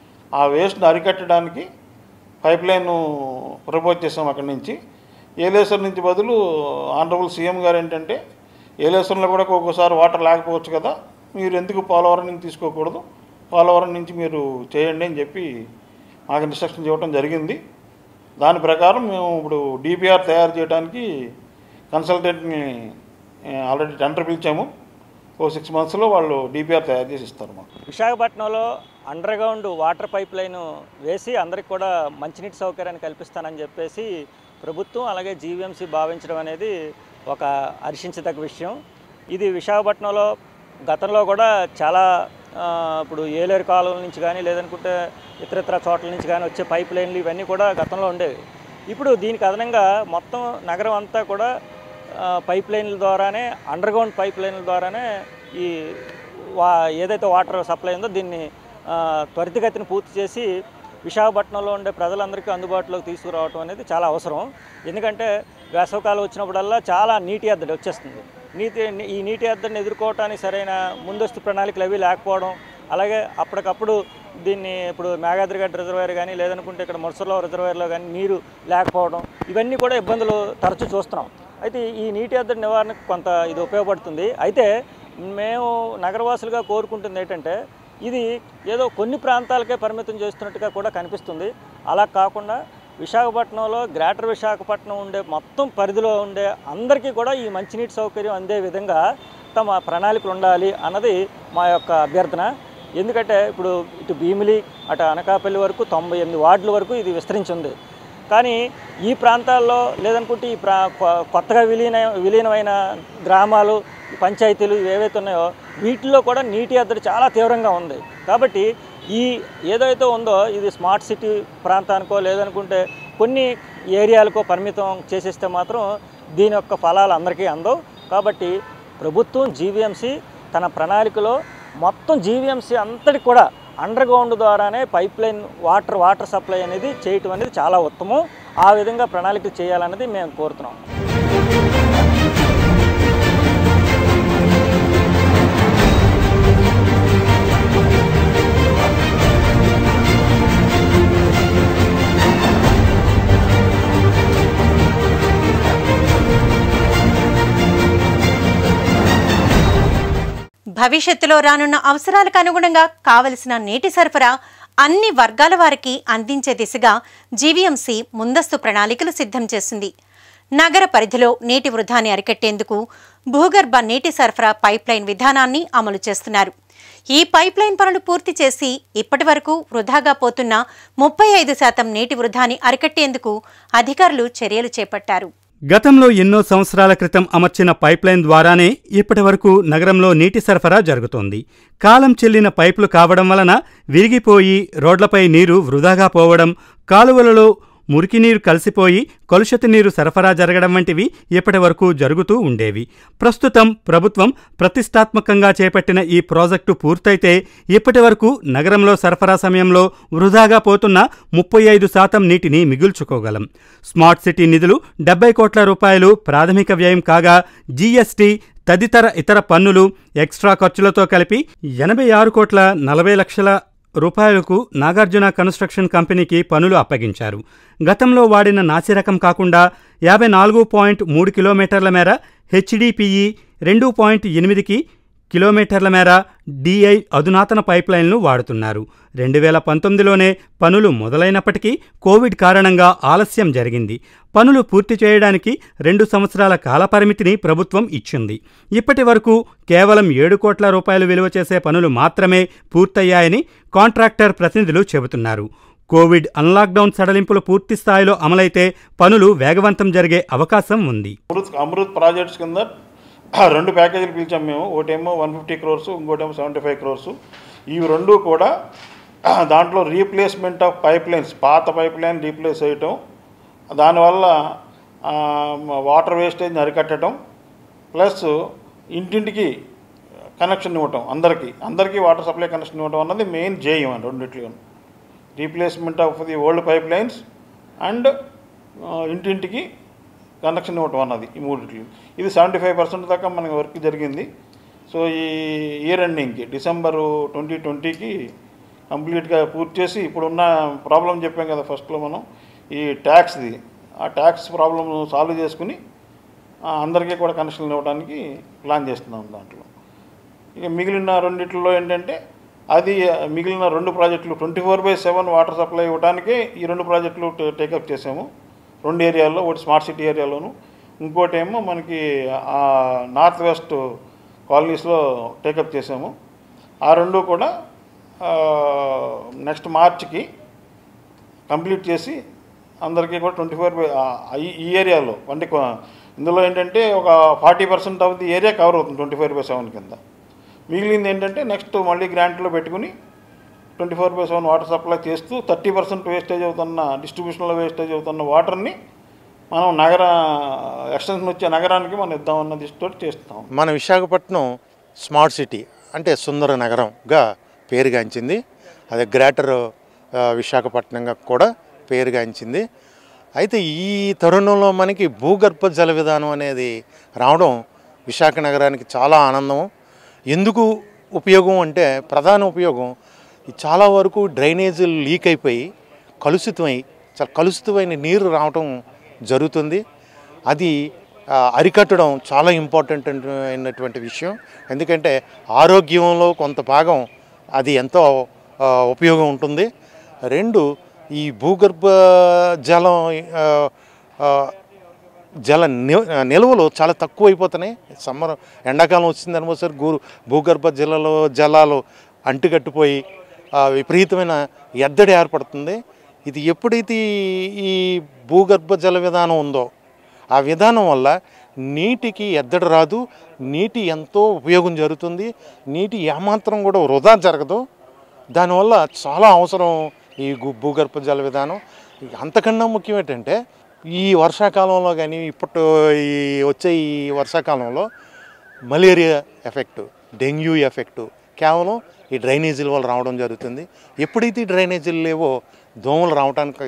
ఆ వేస్ట్ని అరికట్టడానికి పైప్ లైన్ ప్రపోజ్ చేసాం అక్కడి నుంచి ఏలేశ్వరం నుంచి బదులు ఆనరబుల్ సీఎం గారు ఏంటంటే ఏలేశ్వరంలో కూడా ఒక్కొక్కసారి వాటర్ లేకపోవచ్చు కదా మీరు ఎందుకు పోలవరం నుంచి తీసుకోకూడదు పోలవరం నుంచి మీరు చేయండి అని చెప్పి మాకు ఇన్స్ట్రక్షన్ ఇవ్వడం జరిగింది దాని ప్రకారం మేము ఇప్పుడు డిపిఆర్ తయారు చేయడానికి కన్సల్టెంట్ని ఆల్రెడీ టెండర్ పిలిచాము ఓ సిక్స్ మంత్స్లో వాళ్ళు డిపిఆర్ తయారు చేసి ఇస్తారు మాకు విశాఖపట్నంలో underground water pipeline వేసి అందరికి కూడా మంచినీటి సౌకర్యాన్ని కల్పిస్తానని చెప్పేసి ప్రభుత్వం అలాగే జీవీఎంసీ భావించడం అనేది ఒక హర్షించదగ్గ విషయం ఇది విశాఖపట్నంలో గతంలో కూడా చాలా ఆ, ఇప్పుడు ఏలేరు కాలువల నుంచి కానీ లేదనుకుంటే ఇతరితర చోట్ల నుంచి కానీ వచ్చే పైప్ లైన్లు ఇవన్నీ కూడా గతంలో ఉండేవి ఇప్పుడు దీనికి అదనంగా మొత్తం నగరం అంతా కూడా ఆ, పైప్ లైన్ల ద్వారానే అండర్ గ్రౌండ్ పైప్ లైన్ల ద్వారానే ఈ వా ఏదైతే వాటర్ సప్లై ఉందో దీన్ని ఆ, త్వరితగతిని పూర్తి చేసి విశాఖపట్నంలో ఉండే ప్రజలందరికీ అందుబాటులోకి తీసుకురావడం అనేది చాలా అవసరం ఎందుకంటే వేసవకాలం వచ్చినప్పుడల్లా చాలా నీటి ఎద్దడి వచ్చేస్తుంది నీటి ఈ నీటి ఎద్దడిని ఎదుర్కోవటానికి సరైన ముందస్తు ప్రణాళికలు అవి లేకపోవడం అలాగే అప్పటికప్పుడు దీన్ని ఇప్పుడు మేఘాద్రిగడ్డ రిజర్వాయర్ కానీ లేదనుకుంటే ఇక్కడ మురసలో రిజర్వాయర్లో కానీ నీరు లేకపోవడం ఇవన్నీ కూడా ఇబ్బందులు తరచూ చూస్తున్నాం అయితే ఈ నీటి ఎద్దడి నివారణకు కొంత ఇది ఉపయోగపడుతుంది అయితే మేము నగరవాసులుగా కోరుకుంటుంది ఏంటంటే ఇది ఏదో కొన్ని ప్రాంతాలకే పరిమితం చేస్తున్నట్టుగా కూడా కనిపిస్తుంది అలా కాకుండా విశాఖపట్నంలో గ్రేటర్ విశాఖపట్నం ఉండే మొత్తం పరిధిలో ఉండే అందరికీ కూడా ఈ మంచినీటి సౌకర్యం అందే విధంగా తమ ప్రణాళికలు ఉండాలి అన్నది మా యొక్క అభ్యర్థన ఎందుకంటే ఇప్పుడు ఇటు భీమిలి అటు అనకాపల్లి వరకు తొంభై ఎనిమిది వార్డుల వరకు ఇది విస్తరించింది కానీ ఈ ప్రాంతాల్లో లేదనుకుంటే ఈ ప్రా కొ- కొత్తగా విలీన విలీనమైన గ్రామాలు పంచాయతీలు ఏవైతే ఉన్నాయో వీటిల్లో కూడా నీటి ఎద్దడి చాలా తీవ్రంగా ఉంది కాబట్టి ఈ ఏదైతే ఉందో ఇది స్మార్ట్ సిటీ ప్రాంతానికో లేదనుకుంటే కొన్ని ఏరియాలకో పరిమితం చేసేస్తే మాత్రం దీని యొక్క ఫలాలు అందరికీ అందవు కాబట్టి ప్రభుత్వం జీవీఎంసీ తన ప్రణాళికలో మొత్తం జీవీఎంసీ అంతటి కూడా అండర్ గ్రౌండ్ ద్వారానే pipeline water water supply అనేది చేయటం అనేది చాలా ఉత్తమం ఆ విధంగా ప్రణాళికలు చేయాలన్నది మేము కోరుతున్నాం భవిష్యత్తులో రానున్న అవసరాలకు అనుగుణంగా కావలసిన నీటి సరఫరా అన్ని వర్గాల వారికి అందించే దిశగా జీవీఎంసీ ముందస్తు ప్రణాళికలు సిద్ధం చేసింది నగర పరిధిలో నీటి వృధాన్ని అరికట్టేందుకు భూగర్భ నీటి సరఫరా పైప్లైన్ విధానాన్ని అమలు చేస్తున్నారు ఈ పైప్లైన్ పనులు పూర్తి చేసి ఇప్పటి వరకు వృధాగా పోతున్న ముప్పై ఐదు శాతం నీటి వృధాని అరికట్టేందుకు అధికారులు చర్యలు చేపట్టారు గతంలో ఎన్నో సంవత్సరాల క్రితం అమర్చిన పైప్లైన్ ద్వారానే ఇప్పటి వరకు నగరంలో నీటి సరఫరా జరుగుతోంది కాలం చెల్లిన పైపులు కావడం వలన విరిగిపోయి రోడ్లపై నీరు వృధాగా పోవడం కాలువలలో మురికి నీరు కలిసిపోయి కలుషిత నీరు సరఫరా జరగడం వంటివి ఇప్పటి వరకు జరుగుతూ ఉండేవి ప్రస్తుతం ప్రభుత్వం ప్రతిష్టాత్మకంగా చేపట్టిన ఈ ప్రాజెక్టు పూర్తయితే ఇప్పటి వరకు నగరంలో సరఫరా సమయంలో వృధాగా పోతున్న ముప్పై ఐదు శాతం నీటిని మిగుల్చుకోగలం స్మార్ట్ సిటీ నిధులు డెబ్బై కోట్ల రూపాయలు ప్రాథమిక వ్యయం కాగా జీఎస్టీ తదితర ఇతర పన్నులు ఎక్స్ట్రా ఖర్చులతో కలిపి ఎనభై ఆరు కోట్ల నలభై లక్షల రూపాయలకు నాగార్జున కన్స్ట్రక్షన్ కంపెనీకి పనులు అప్పగించారు గతంలో వాడిన నాసిరకం కాకుండా యాభై నాలుగు పాయింట్ మూడు కిలోమీటర్ల మేర హెచ్డిపిఈ రెండు పాయింట్ ఎనిమిదికి కిలోమీటర్ల మేర డిఐ అధునాతన పైప్లైన్లు వాడుతున్నారు రెండు వేల పంతొమ్మిదిలోనే పనులు మొదలైనప్పటికీ కోవిడ్ కారణంగా ఆలస్యం జరిగింది పనులు పూర్తి చేయడానికి రెండు సంవత్సరాల కాలపరిమితిని ప్రభుత్వం ఇచ్చింది ఇప్పటి వరకు కేవలం ఏడు కోట్ల రూపాయలు విలువ చేసే పనులు మాత్రమే పూర్తయ్యాయని కాంట్రాక్టర్ ప్రతినిధులు చెబుతున్నారు కోవిడ్ అన్లాక్డౌన్ సడలింపులు పూర్తి స్థాయిలో అమలైతే పనులు వేగవంతం జరిగే అవకాశం ఉంది అమృత్ అమృత్ ప్రాజెక్ట్స్ కింద ఆ రెండు ప్యాకేజీలు పిలిచాం మేము ఒకటేమో వన్ ఫిఫ్టీ క్రోర్స్ ఇంకోటేమో సెవెంటీ ఫైవ్ క్రోర్స్ ఇవి రెండు కూడా దాంట్లో రీప్లేస్మెంట్ ఆఫ్ పైప్ లైన్స్ పాత పైప్ లైన్ రీప్లేస్ చేయటం దానివల్ల ఆ, వాటర్ వేస్టేజ్ని అరికట్టడం ప్లస్ ఇంటింటికి కనెక్షన్ ఇవ్వటం అందరికీ అందరికీ వాటర్ సప్లై కనెక్షన్ ఇవ్వటం అన్నది మెయిన్ జేయం అండి రెండిట్లో replacement of the old pipelines and ఇంటింటికి కనెక్షన్ ఇవ్వటం అన్నది ఈ మూడిట్లు ఇది సెవెంటీ ఫైవ్ పర్సెంట్ దాకా మనకి వర్క్ జరిగింది సో ఈ ఇయర్ ఎండింగ్కి డిసెంబరు ట్వంటీ ట్వంటీకి కంప్లీట్గా పూర్తి చేసి ఇప్పుడున్న ప్రాబ్లం చెప్పాం కదా ఫస్ట్లో మనం ఈ ట్యాక్స్ది ఆ ట్యాక్స్ ప్రాబ్లమ్ సాల్వ్ చేసుకుని ఆ, అందరికీ కూడా కనెక్షన్లు ఇవ్వడానికి ప్లాన్ చేస్తున్నాం దాంట్లో ఇక మిగిలిన రెండిట్లో ఏంటంటే అది మిగిలిన రెండు ప్రాజెక్టులు twenty four by seven water supply ఇవ్వడానికే ఈ రెండు ప్రాజెక్టులు టే- టేకప్ చేసాము రెండు ఏరియాల్లో ఒకటి స్మార్ట్ సిటీ ఏరియాలోను ఇంకోటి ఏమో మనకి ఆ నార్త్ వెస్ట్ కాలనీస్లో టేకప్ చేసాము ఆ రెండు కూడా నెక్స్ట్ మార్చ్కి కంప్లీట్ చేసి అందరికీ కూడా ట్వంటీ ఫోర్ బై ఈ ఏరియాలో అంటే కొ- ఇందులో ఏంటంటే ఒక forty percent of the area cover అవుతుంది ట్వంటీ ఫోర్ బై సెవెన్ కింద మిగిలింది ఏంటంటే నెక్స్ట్ మళ్ళీ గ్రాంట్లో పెట్టుకుని twenty four by seven water supply చేస్తూ థర్టీ పర్సెంట్ వేస్టేజ్ అవుతున్న డిస్ట్రిబ్యూషన్లో వేస్టేజ్ అవుతున్న వాటర్ని మనం నగర ఎక్స్టెన్షన్ వచ్చే నగరానికి మనం ఇద్దామన్న దృష్టితో చేస్తాం మన విశాఖపట్నం స్మార్ట్ సిటీ అంటే సుందర నగరంగా పేరుగాంచింది అదే గ్రేటర్ ఆ, విశాఖపట్నంగా కూడా పేరుగాంచింది అయితే ఈ తరుణంలో మనకి భూగర్భ జల విధానం అనేది రావడం విశాఖ నగరానికి చాలా ఆనందం ఎందుకు ఉపయోగం అంటే ప్రధాన ఉపయోగం ఈ చాలా వరకు డ్రైనేజీలు లీక్ అయిపోయి కలుషితమై చాలా కలుషితమైన నీరు రావటం జరుగుతుంది అది ఆ, అరికట్టడం చాలా ఇంపార్టెంట్ అయినటువంటి విషయం ఎందుకంటే ఆరోగ్యంలో కొంత భాగం అది ఎంతో ఆ, ఉపయోగం ఉంటుంది రెండు ఈ భూగర్భ జలం ఆ, ఆ, జల ని- నిల్వలు చాలా తక్కువ అయిపోతున్నాయి సమ్మర్ ఎండాకాలం వచ్చిందనుకో సార్ గూ భూగర్భ జలలో జలాలు అంటుకట్టుపోయి ఆ, విపరీతమైన ఎద్దడి ఏర్పడుతుంది ఇది ఎప్పుడైతే ఈ- ఈ భూగర్భ జల విధానం ఉందో ఆ విధానం వల్ల నీటికి ఎద్దడి రాదు నీటి ఎంతో ఉపయోగం జరుగుతుంది నీటి ఏమాత్రం కూడా వృధా జరగదు దానివల్ల చాలా అవసరం ఈ గు- భూగర్భ జల విధానం అంతకన్నా ముఖ్యం ఏంటంటే ఈ వర్షాకాలంలో కానీ ఇప్పుడు ఈ వచ్చే ఈ వర్షాకాలంలో మలేరియా ఎఫెక్ట్ డెంగ్యూ ఎఫెక్ట్ కేవలం ఈ డ్రైనేజీల వల్ల రావడం జరుగుతుంది ఎప్పుడైతే ఈ డ్రైనేజీలు లేవో దోమలు రావడానికి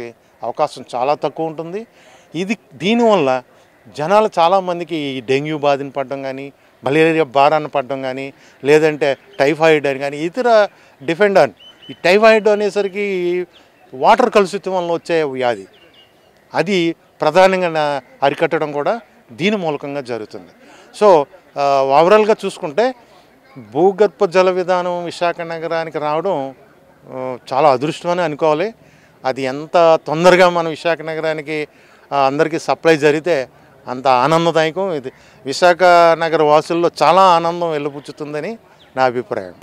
అవకాశం చాలా తక్కువ ఉంటుంది ఇది దీనివల్ల జనాలు చాలామందికి ఈ డెంగ్యూ బాధిన పడడం కానీ మలేరియా బారాన పడడం కానీ లేదంటే టైఫాయిడ్ అని కానీ ఇతర డిఫెండ్ ఆన్ ఈ టైఫాయిడ్ అనేసరికి వాటర్ కలుషితం వల్ల వచ్చే వ్యాధి అది ప్రధానంగా నా- అరికట్టడం కూడా దీని మూలకంగా జరుగుతుంది సో ఆ, ఓవరాల్గా చూసుకుంటే భూగర్భ జల విధానం విశాఖ నగరానికి రావడం ఆ, చాలా అదృష్టమని అనుకోవాలి అది ఎంత తొందరగా మన విశాఖ నగరానికి ఆ, అందరికీ సప్లై జరిగితే అంత ఆనందదాయకం ఇది విశాఖ నగర వాసుల్లో చాలా ఆనందం వెళ్ళపుచ్చుతుందని నా అభిప్రాయం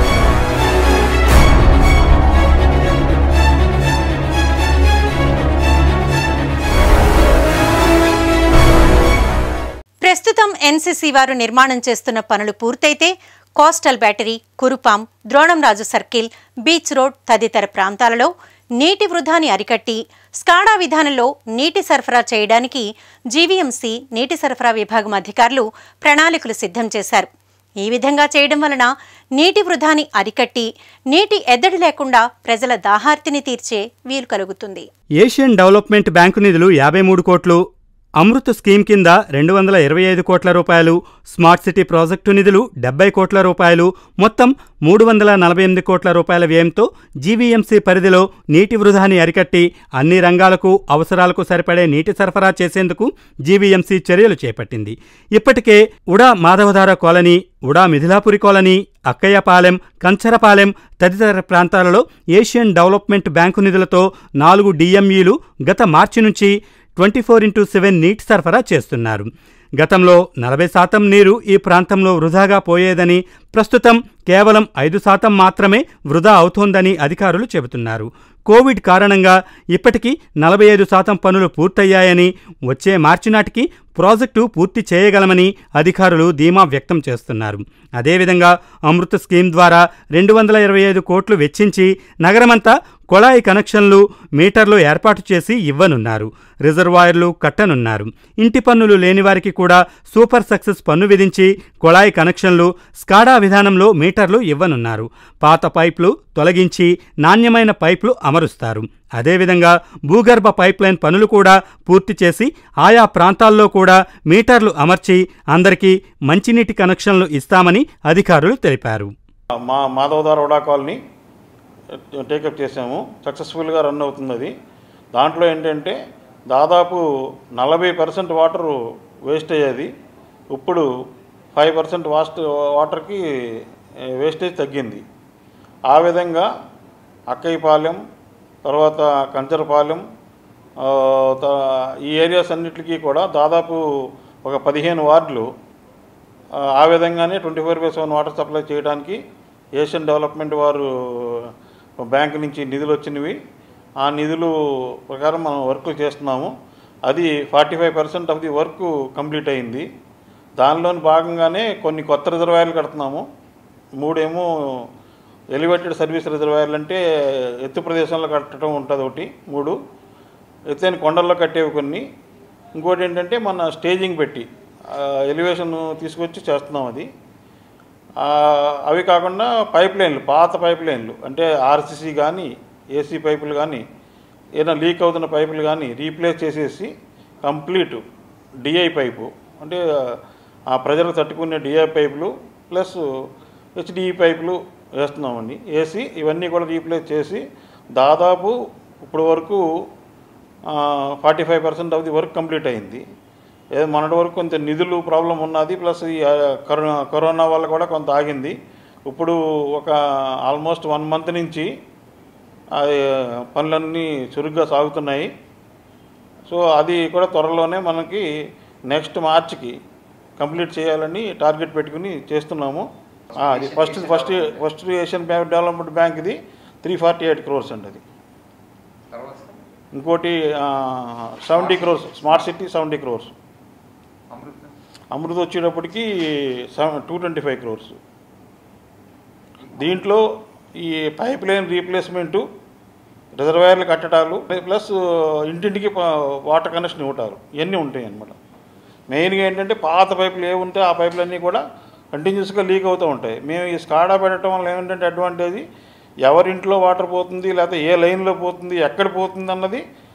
ప్రస్తుతం ఎన్సీసీ వారు నిర్మాణం చేస్తున్న పనులు పూర్తయితే coastal battery Kurupam Dronamraju circle beach road తదితర ప్రాంతాలలో నీటి వృధాని అరికట్టి స్కాడా విధానంలో నీటి సరఫరా చేయడానికి జీవీఎంసీ నీటి సరఫరా విభాగం అధికారులు ప్రణాళికలు సిద్ధం చేశారు ఈ విధంగా చేయడం వలన నీటి వృధాని అరికట్టి నీటి ఎద్దడి లేకుండా ప్రజల దాహార్తిని తీర్చే వీలు కలుగుతుంది ఏషియన్ డెవలప్మెంట్ బ్యాంకు నిధులు యాభై మూడు కోట్లు అమృత్ స్కీమ్ కింద రెండు వందల ఇరవై ఐదు కోట్ల రూపాయలు స్మార్ట్ సిటీ ప్రాజెక్టు నిధులు డెబ్బై కోట్ల రూపాయలు మొత్తం మూడు వందల నలభై ఎనిమిది కోట్ల రూపాయల వ్యయంతో జీవీఎంసీ పరిధిలో నీటి వృధాని అరికట్టి అన్ని రంగాలకు అవసరాలకు సరిపడే నీటి సరఫరా చేసేందుకు జీవీఎంసీ చర్యలు చేపట్టింది ఇప్పటికే UDA Madhavadhara colony UDA Mithilapuri colony Akkayyapalem Kancharapalem తదితర ప్రాంతాలలో ఏషియన్ డెవలప్మెంట్ బ్యాంకు నిధులతో నాలుగు డిఎంఈలు గత మార్చి నుంచి ట్వంటీ ఫోర్ ఇంటూ సెవెన్ నీటి సరఫరా చేస్తున్నారు గతంలో నలభై శాతం నీరు ఈ ప్రాంతంలో వృధాగా పోయేదని ప్రస్తుతం కేవలం ఐదు శాతం మాత్రమే వృధా అవుతోందని అధికారులు చెబుతున్నారు కోవిడ్ కారణంగా ఇప్పటికీ నలభై ఐదు శాతం పనులు పూర్తయ్యాయని వచ్చే మార్చి నాటికి ప్రాజెక్టు పూర్తి చేయగలమని అధికారులు ధీమా వ్యక్తం చేస్తున్నారు అదేవిధంగా అమృత స్కీమ్ ద్వారా రెండు వందల ఇరవై ఐదు కోట్లు వెచ్చించి నగరమంతా కొళాయి కనెక్షన్లు మీటర్లు ఏర్పాటు చేసి ఇవ్వనున్నారు రిజర్వాయర్లు కట్టనున్నారు ఇంటి పన్నులు లేని వారికి కూడా సూపర్ సక్సెస్ పన్ను విధించి కొళాయి కనెక్షన్లు స్కాడా విధానంలో మీటర్లు ఇవ్వనున్నారు పాత పైపులు తొలగించి నాణ్యమైన పైపులు అమరుస్తారు అదేవిధంగా భూగర్భ పైప్లైన్ పనులు కూడా పూర్తి చేసి ఆయా ప్రాంతాల్లో కూడా మీటర్లు అమర్చి అందరికీ మంచినీటి కనెక్షన్లు ఇస్తామని అధికారులు తెలిపారు మా మాధవదార వడా కాలనీ టేకప్ చేసాము సక్సెస్ఫుల్గా రన్ అవుతుంది అది దాంట్లో ఏంటంటే దాదాపు నలభై పర్సెంట్ వాటర్ వేస్ట్ అయ్యేది ఇప్పుడు ఫైవ్ పర్సెంట్ వాస్ట్ వాటర్కి వేస్టేజ్ తగ్గింది ఆ విధంగా అక్కయ్యపాలెం తర్వాత కంచరపాలెం ఆ, త- ఈ ఏరియాస్ అన్నిటికీ కూడా దాదాపు ఒక పదిహేను వార్డులు ఆ, ఆ విధంగానే twenty four by seven water supply చేయడానికి ఏషియన్ డెవలప్మెంట్ వారు బ్యాంక్ నుంచి నిధులు వచ్చినవి ఆ నిధులు ప్రకారం మనం వర్క్ చేస్తున్నాము అది forty five percent of the work complete అయింది దానిలోని భాగంగానే కొన్ని కొత్త రిజర్వాయర్లు కడుతున్నాము మూడేమో ఎలివేటెడ్ సర్వీస్ రిజర్వాయర్లు అంటే ఎత్తు ప్రదేశంలో కట్టడం ఉంటుంది ఒకటి మూడు ఎత్తైన కొండల్లో కట్టేవి కొన్ని ఇంకోటి ఏంటంటే మన స్టేజింగ్ పెట్టి ఎలివేషన్ తీసుకొచ్చి చేస్తున్నాం అది ఆ, అవి కాకుండా పైప్ లైన్లు పాత పైప్ లైన్లు అంటే ఆర్సీసీ కానీ ఏసీ పైపులు కానీ ఏదైనా లీక్ అవుతున్న పైపులు కానీ రీప్లేస్ చేసేసి కంప్లీట్ డిఐ పైపు అంటే ఆ ప్రజలు తట్టుకునే డిఐ పైపులు ప్లస్ హెచ్డిఈ పైపులు వేస్తున్నామండి వేసి ఇవన్నీ కూడా రీప్లేస్ చేసి దాదాపు ఇప్పుడు వరకు forty five percent of the work complete అయింది ఏదో మొన్నటి వరకు కొంత నిధులు ప్రాబ్లం ఉన్నది ప్లస్ ఈ ఆ, కరోనా కరోనా వల్ల కూడా కొంత ఆగింది ఇప్పుడు ఒక ఆల్మోస్ట్ వన్ మంత్ నుంచి అది పనులన్నీ చురుగ్గా సాగుతున్నాయి సో అది కూడా త్వరలోనే మనకి నెక్స్ట్ మార్చ్కి కంప్లీట్ చేయాలని టార్గెట్ పెట్టుకుని చేస్తున్నాము ఆ, అది first first first Asian bank development bank ఇది త్రీ ఫార్టీ ఎయిట్ క్రోర్స్ అండి అది ఇంకోటి seventy crores smart city seventy crores Amrut వచ్చేటప్పటికి seven two twenty five crores దీంట్లో ఈ పైప్ లైన్ రీప్లేస్మెంటు రిజర్వాయర్లు కట్టడాలు ప్లస్ ఇంటింటికి ప- వాటర్ కనెక్షన్ ఇవ్వటాలు ఇవన్నీ ఉంటాయి అన్నమాట మెయిన్గా ఏంటంటే పాత పైపులు ఏవి ఉంటే ఆ పైపులన్నీ కూడా కంటిన్యూస్గా లీక్ అవుతూ ఉంటాయి మేము ఈ స్కాడా పెట్టడం వల్ల ఏమిటంటే అడ్వాంటేజ్ ఎవరింట్లో వాటర్ పోతుంది లేకపోతే ఏ లైన్లో పోతుంది ఎక్కడ పోతుంది అన్నది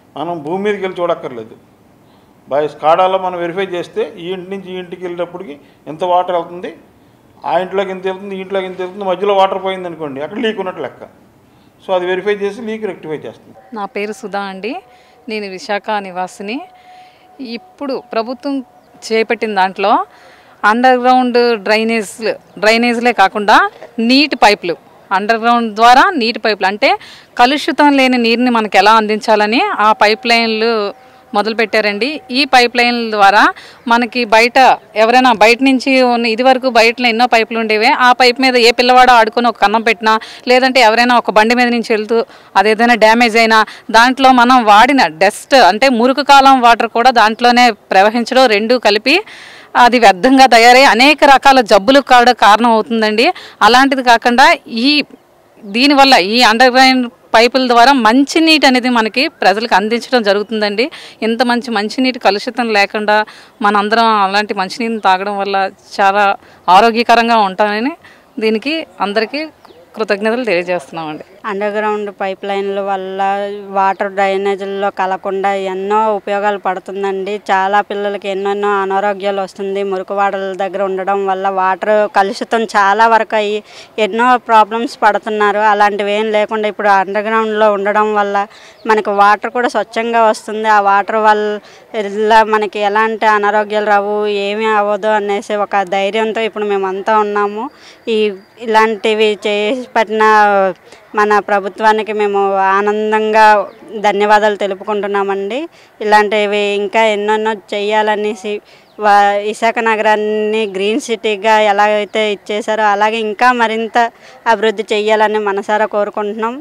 మనం భూమి మీదకి వెళ్ళి చూడక్కర్లేదు బై స్కాడాలో మనం వెరిఫై చేస్తే ఈ ఇంటి నుంచి ఈ ఇంటికి వెళ్ళేటప్పటికి ఎంత వాటర్ వెళ్తుంది ఆ ఇంట్లోకి ఎంత వెళ్తుంది ఈ ఇంట్లోకి ఎంత వెళ్తుంది మధ్యలో వాటర్ పోయింది అనుకోండి అక్కడ లీక్ ఉన్నట్టు లెక్క సో అది వెరిఫై చేసి లీక్ రెక్టిఫై చేస్తుంది నా పేరు సుధా అండి నేను విశాఖ నివాసిని ఇప్పుడు ప్రభుత్వం చేపట్టిన దాంట్లో అండర్ గ్రౌండ్ డ్రైనేజ్ డ్రైనేజ్లే కాకుండా నీటి పైపులు అండర్ గ్రౌండ్ ద్వారా నీటి పైపులు అంటే కలుషితం లేని నీరుని మనకు ఎలా అందించాలని ఆ పైప్ లైన్లు మొదలు పెట్టారండి ఈ పైప్ లైన్ల ద్వారా మనకి బయట ఎవరైనా బయట నుంచి ఉన్న ఇది వరకు బయటలో ఎన్నో పైపులు ఉండేవి ఆ పైప్ మీద ఏ పిల్లవాడో ఆడుకొని ఒక కన్నం పెట్టినా లేదంటే ఎవరైనా ఒక బండి మీద నుంచి వెళ్తూ అదేదైనా డ్యామేజ్ అయినా దాంట్లో మనం వాడిన డస్ట్ అంటే మురుకు కాలం వాటర్ కూడా దాంట్లోనే ప్రవహించడం రెండు కలిపి అది వ్యర్థంగా తయారై అనేక రకాల జబ్బులకు కూడా కారణం అవుతుందండి అలాంటిది కాకుండా ఈ దీనివల్ల ఈ అండర్ గ్రౌండ్ పైపుల ద్వారా మంచినీటి అనేది మనకి ప్రజలకు అందించడం జరుగుతుందండి ఇంత మంచి మంచినీటి కలుషితం లేకుండా మనందరం అలాంటి మంచినీటిని తాగడం వల్ల చాలా ఆరోగ్యకరంగా ఉంటామని దీనికి అందరికీ కృతజ్ఞతలు తెలియజేస్తున్నామండి అండర్ గ్రౌండ్ పైప్ లైన్ల వల్ల వాటర్ డ్రైనేజీల్లో కలకుండా ఎన్నో ఉపయోగాలు పడుతుందండి చాలా పిల్లలకి ఎన్నెన్నో అనారోగ్యాలు వస్తుంది మురికివాడల దగ్గర ఉండడం వల్ల వాటర్ కలుషితం చాలా వరకు అయ్యి ఎన్నో ప్రాబ్లమ్స్ పడుతున్నారు అలాంటివి ఏం లేకుండా ఇప్పుడు అండర్ గ్రౌండ్లో ఉండడం వల్ల మనకి వాటర్ కూడా స్వచ్ఛంగా వస్తుంది ఆ వాటర్ వల్ల మనకి ఎలాంటి అనారోగ్యాలు రావు ఏమీ అవ్వదు అనేసి ఒక ధైర్యంతో ఇప్పుడు మేమంతా ఉన్నాము ఈ ఇలాంటివి చేసి పట్టిన మన ప్రభుత్వానికి మేము ఆనందంగా ధన్యవాదాలు తెలుపుకుంటున్నామండి ఇలాంటివి ఇంకా ఎన్నెన్నో చేయాలనేసి వా విశాఖ నగరాన్ని గ్రీన్ సిటీగా ఎలాగైతే ఇచ్చేసారో అలాగే ఇంకా మరింత అభివృద్ధి చేయాలని మనసారా కోరుకుంటున్నాం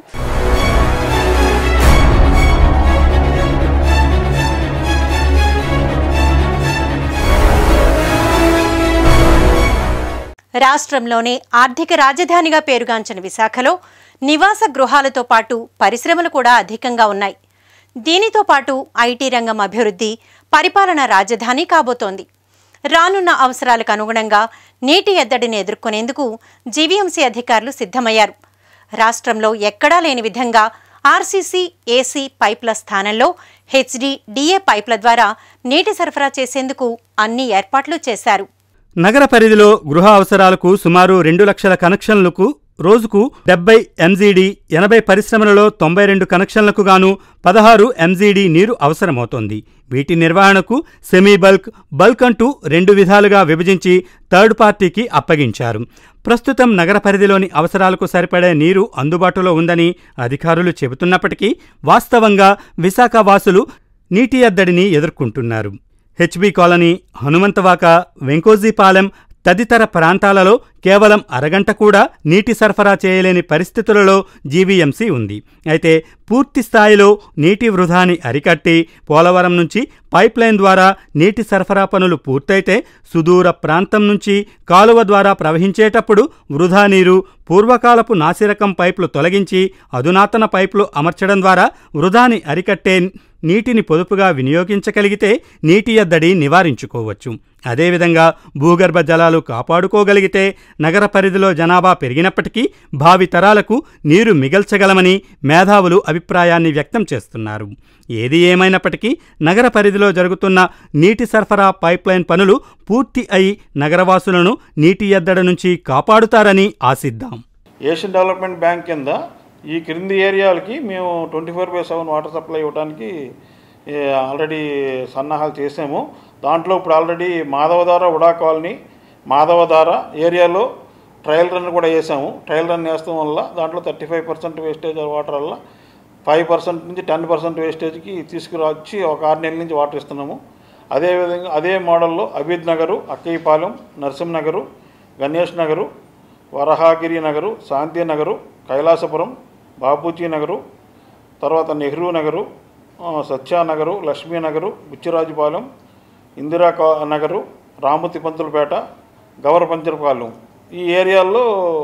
రాష్ట్రంలోనే ఆర్థిక రాజధానిగా పేరుగాంచిన విశాఖలో నివాస గృహాలతో పాటు పరిశ్రమలు కూడా అధికంగా ఉన్నాయి దీనితో పాటు ఐటీ రంగం అభివృద్ధి పరిపాలన రాజధాని కాబోతోంది రానున్న అవసరాలకు అనుగుణంగా నీటి ఎద్దడిని ఎదుర్కొనేందుకు జీవీఎంసీ అధికారులు సిద్ధమయ్యారు రాష్ట్రంలో ఎక్కడా లేని విధంగా ఆర్సీసీ ఏసీ పైప్ల స్థానంలో హెచ్డి డిఏ పైప్ల ద్వారా నీటి సరఫరా చేసేందుకు అన్ని ఏర్పాట్లు చేశారు నగర పరిధిలో గృహ అవసరాలకు సుమారు రెండు లక్షల కనెక్షన్లకు రోజుకు డెబ్బై ఎంజీడీ ఎనభై పరిశ్రమలలో తొంభై రెండు కనెక్షన్లకు గాను పదహారు ఎంజీడీ నీరు అవసరమవుతోంది వీటి నిర్వహణకు సెమీ బల్క్ బల్క్ అంటూ రెండు విధాలుగా విభజించి థర్డ్ పార్టీకి అప్పగించారు ప్రస్తుతం నగర పరిధిలోని అవసరాలకు సరిపడే నీరు అందుబాటులో ఉందని అధికారులు చెబుతున్నప్పటికీ వాస్తవంగా విశాఖ వాసులు నీటి ఎద్దడిని ఎదుర్కొంటున్నారు హెచ్బి కాలనీ హనుమంతవాక వెంకోజీపాలెం తదితర ప్రాంతాలలో కేవలం అరగంట కూడా నీటి సరఫరా చేయలేని పరిస్థితులలో జీవీఎంసీ ఉంది అయితే పూర్తి స్థాయిలో నీటి వృధాని అరికట్టి పోలవరం నుంచి పైప్లైన్ ద్వారా నీటి సరఫరా పనులు పూర్తయితే సుదూర ప్రాంతం నుంచి కాలువ ద్వారా ప్రవహించేటప్పుడు వృధా నీరు పూర్వకాలపు నాసిరకం పైపులు తొలగించి అధునాతన పైపులు అమర్చడం ద్వారా వృధాని అరికట్టే నీటిని పొదుపుగా వినియోగించగలిగితే నీటి ఎద్దడి నివారించుకోవచ్చు అదేవిధంగా భూగర్భ జలాలు కాపాడుకోగలిగితే నగర పరిధిలో జనాభా పెరిగినప్పటికీ భావి తరాలకు నీరు మిగల్చగలమని మేధావులు అభిప్రాయాన్ని వ్యక్తం చేస్తున్నారు ఏది ఏమైనప్పటికీ నగర పరిధిలో జరుగుతున్న నీటి సరఫరా పైప్లైన్ పనులు పూర్తి అయి నగరవాసులను నీటి ఎద్దడి నుంచి కాపాడుతారని ఆశిద్దాం ఏషియన్ డెవలప్మెంట్ బ్యాంక్ కింద ఈ క్రింది ఏరియాలకి మేము twenty four by seven water supply ఇవ్వడానికి ఏ, ఆల్రెడీ సన్నాహాలు చేసాము దాంట్లో ఇప్పుడు already Madhavadhara UDA colony Madhavadhara ఏరియాలో ట్రయల్ రన్ కూడా వేసాము ట్రయల్ రన్ వేస్తాం వల్ల దాంట్లో thirty five percent wastage water వల్ల ఫైవ్ పర్సెంట్ నుంచి టెన్ పర్సెంట్ వేస్టేజ్కి తీసుకురావచ్చి ఒక ఆరు నెలల నుంచి వాటర్ ఇస్తున్నాము అదేవిధంగా అదే మోడల్లో అబీద్ నగరు అక్కయ్యపాలెం నరసింహ నగరు గణేష్ నగరు వరహాగిరి నగరు శాంతి నగరు కైలాసపురం బాపూజీ నగరు తర్వాత నెహ్రూ నగరు ఆ, సత్యా నగరు లక్ష్మీ నగరు బుచ్చిరాజుపాలెం ఇందిరా కా- నగరు రామతి పంతులపేట గవర పంచరపాలెం ఈ ఏరియాల్లో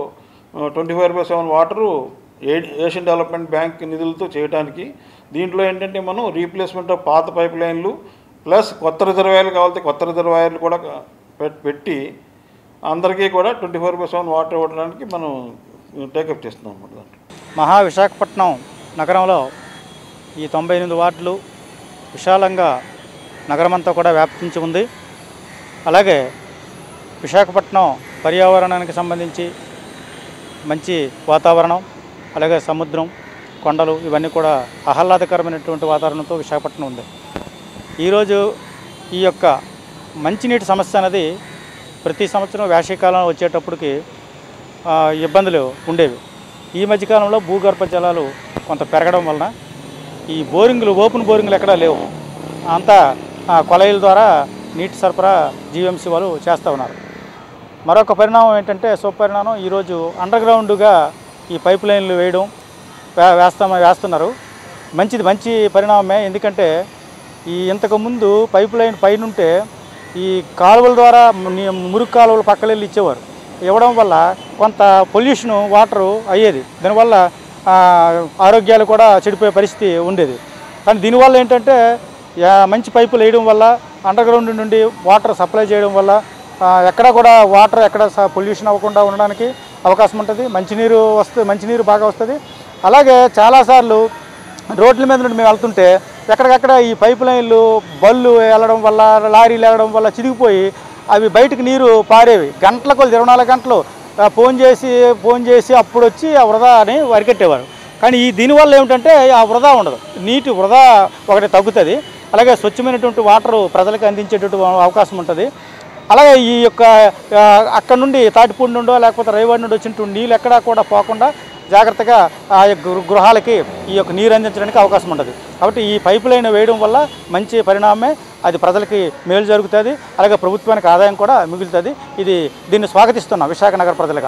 twenty four by seven water ఏ ఏషియన్ డెవలప్మెంట్ బ్యాంక్ నిధులతో చేయడానికి దీంట్లో ఏంటంటే మనం రీప్లేస్మెంట్ ఆఫ్ పాత పైప్ లైన్లు ప్లస్ కొత్త రిజర్వాయర్లు కావాలంటే కొత్త రిజర్వాయర్లు కూడా పెట్- పెట్టి అందరికీ కూడా twenty four by seven water ఇవ్వడానికి మనం టేకప్ చేస్తున్నాం అన్నమాట దాంట్లో మహా విశాఖపట్నం నగరంలో ఈ తొంభై ఎనిమిది వార్డులు విశాలంగా నగరమంతా కూడా వ్యాపించి ఉంది అలాగే విశాఖపట్నం పర్యావరణానికి సంబంధించి మంచి వాతావరణం అలాగే సముద్రం కొండలు ఇవన్నీ కూడా ఆహ్లాదకరమైనటువంటి వాతావరణంతో విశాఖపట్నం ఉంది ఈరోజు ఈ యొక్క మంచినీటి సమస్య అనేది ప్రతి సంవత్సరం వేసవికాలం వచ్చేటప్పటికి ఆ, ఇబ్బందులు ఉండేవి ఈ మధ్యకాలంలో భూగర్భ జలాలు కొంత పెరగడం వలన ఈ బోరింగులు ఓపెన్ బోరింగులు ఎక్కడా లేవు అంతా ఆ, కొలయిల ద్వారా నీటి సరఫరా జీవీఎంసీ వాళ్ళు చేస్తూ ఉన్నారు మరొక పరిణామం ఏంటంటే సుపరిణామం ఈరోజు అండర్ గ్రౌండ్గా ఈ పైప్ లైన్లు వేయడం వే- వేస్తామ వేస్తున్నారు మంచిది మంచి పరిణామమే ఎందుకంటే ఈ ఇంతకుముందు పైప్ లైన్ పైనుంటే ఈ కాలువల ద్వారా ని- మురుగు కాలువలు పక్కలెళ్ళి ఇచ్చేవారు ఇవ్వడం వల్ల కొంత పొల్యూషన్ వాటరు అయ్యేది దానివల్ల ఆ, ఆరోగ్యాలు కూడా చెడిపోయే పరిస్థితి ఉండేది కానీ దీనివల్ల ఏంటంటే యా- మంచి పైపులు వేయడం వల్ల అండర్ గ్రౌండ్ నుండి వాటర్ సప్లై చేయడం వల్ల ఆ, ఎక్కడ కూడా వాటర్ ఎక్కడ పొల్యూషన్ అవ్వకుండా ఉండడానికి అవకాశం ఉంటుంది మంచినీరు వస్తుంది మంచినీరు బాగా వస్తుంది అలాగే చాలాసార్లు రోడ్ల మీద నుండి మేము వెళ్తుంటే ఎక్కడికక్కడ ఈ పైప్ లైన్లు బళ్ళు వెళ్ళడం వల్ల లారీలు వెళ్ళడం వల్ల చిరిగిపోయి అవి బయటకు నీరు పారేవి గంటల కొద్ది ఇరవై నాలుగు గంటలు ఆ, ఫోన్ చేసి ఫోన్ చేసి అప్పుడు వచ్చి ఆ వృధా అని వరికెట్టేవారు కానీ ఈ దీనివల్ల ఏమిటంటే ఆ వృధా ఉండదు నీటి వృధా ఒకటి తగ్గుతుంది అలాగే స్వచ్ఛమైనటువంటి వాటర్ ప్రజలకు అందించేటటువంటి అవకాశం ఉంటుంది అలాగే ఈ యొక్క ఆ, అక్కడ నుండి తాటిపూడి నుండో లేకపోతే రైవాడి నుండి వచ్చినటువంటి నీళ్ళు ఎక్కడా కూడా పోకుండా జాగ్రత్తగా ఆ యొక్క గృ- గృహాలకి ఈ యొక్క నీరు అందించడానికి అవకాశం ఉంటుంది కాబట్టి ఈ పైపు లైన్ వేయడం వల్ల మంచి పరిణామమే అది ప్రజలకి మేలు జరుగుతుంది అలాగే ప్రభుత్వానికి ఆదాయం కూడా మిగులుతుంది ఇది దీన్ని స్వాగతిస్తున్నాం విశాఖ నగర ప్రజలుగా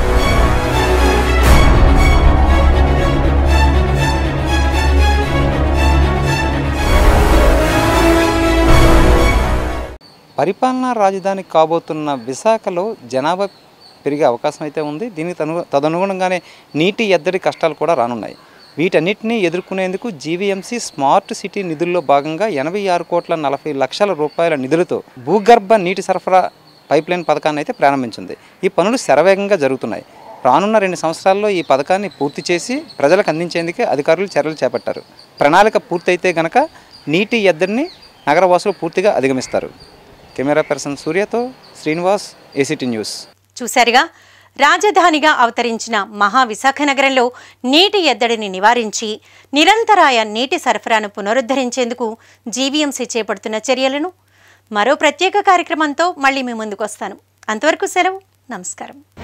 పరిపాలనా రాజధాని కాబోతున్న విశాఖలో జనాభా పెరిగే అవకాశం అయితే ఉంది దీనికి తను తదనుగుణంగానే నీటి ఎద్దడి కష్టాలు కూడా రానున్నాయి వీటన్నిటినీ ఎదుర్కొనేందుకు జీవీఎంసీ స్మార్ట్ సిటీ నిధుల్లో భాగంగా ఎనభై ఆరు కోట్ల నలభై లక్షల రూపాయల నిధులతో భూగర్భ నీటి సరఫరా పైప్లైన్ పథకాన్ని అయితే ప్రారంభించింది ఈ పనులు శరవేగంగా జరుగుతున్నాయి రానున్న రెండు సంవత్సరాల్లో ఈ పథకాన్ని పూర్తి చేసి ప్రజలకు అందించేందుకే అధికారులు చర్యలు చేపట్టారు ప్రణాళిక పూర్తయితే గనక నీటి ఎద్దడిని నగరవాసులు పూర్తిగా అధిగమిస్తారు కెమెరా పర్సన్ సూర్యతో శ్రీనివాస్ ఏసీటీ న్యూస్ చూశారుగా రాజధానిగా అవతరించిన మహా విశాఖ నగరంలో నీటి ఎద్దడిని నివారించి నిరంతరాయ నీటి సరఫరాను పునరుద్ధరించేందుకు జీవీఎంసీ చేపడుతున్న చర్యలను మరో ప్రత్యేక కార్యక్రమంతో మళ్ళీ మీ ముందుకు వస్తాను అంతవరకు సెలవు నమస్కారం